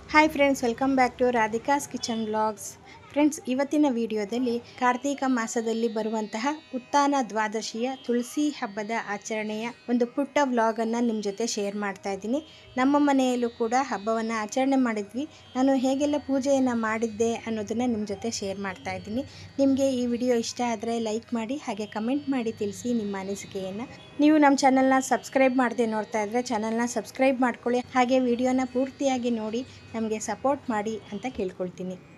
hi friends welcome back to Radhika's kitchen blogs friends ಇವತ್ತಿನ ವಿಡಿಯೋದಲ್ಲಿ ಕಾರ್ತೀಕ ಮಾಸದಲ್ಲಿ ಬರುವಂತಹ ಉತ್ಥಾನ ದ್ವಾದಶಿಯ ತುಳಸಿ ಹಬ್ಬದ ಆಚರಣೆಯ ಒಂದು ಪುಟ್ಟ ವ್ಲಾಗನ್ನು ನಿಮ್ಮ ಜೊತೆ ಶೇರ್ ಮಾಡ್ತಾ ಇದ್ದೀನಿ ನಮ್ಮ ಮನೆಯಲ್ಲೂ ಕೂಡ ಹಬ್ಬವನ್ನು ಆಚರಣೆ ಮಾಡಿದ್ವಿ ನಾನು ಹೇಗೆಲ್ಲ ಪೂಜೆಯನ್ನು ಮಾಡಿದ್ದೆ ಅನ್ನೋದನ್ನು ನಿಮ್ಮ ಜೊತೆ ಶೇರ್ ಮಾಡ್ತಾ ಇದ್ದೀನಿ ನಿಮಗೆ ಈ ವಿಡಿಯೋ ಇಷ್ಟ ಆದರೆ ಲೈಕ್ ಮಾಡಿ ಹಾಗೆ ಕಮೆಂಟ್ ಮಾಡಿ ತಿಳಿಸಿ ನಿಮ್ಮ ಅನಿಸಿಕೆಯನ್ನು ನೀವು ನಮ್ಮ ಚಾನಲ್ನ ಸಬ್ಸ್ಕ್ರೈಬ್ ಮಾಡದೆ ನೋಡ್ತಾ ಇದ್ದರೆ ಚಾನಲ್ನ ಸಬ್ಸ್ಕ್ರೈಬ್ ಮಾಡ್ಕೊಳ್ಳಿ ಹಾಗೆ ವಿಡಿಯೋನ ಪೂರ್ತಿಯಾಗಿ ನೋಡಿ ನಮಗೆ ಸಪೋರ್ಟ್ ಮಾಡಿ ಅಂತ ಕೇಳ್ಕೊಳ್ತೀನಿ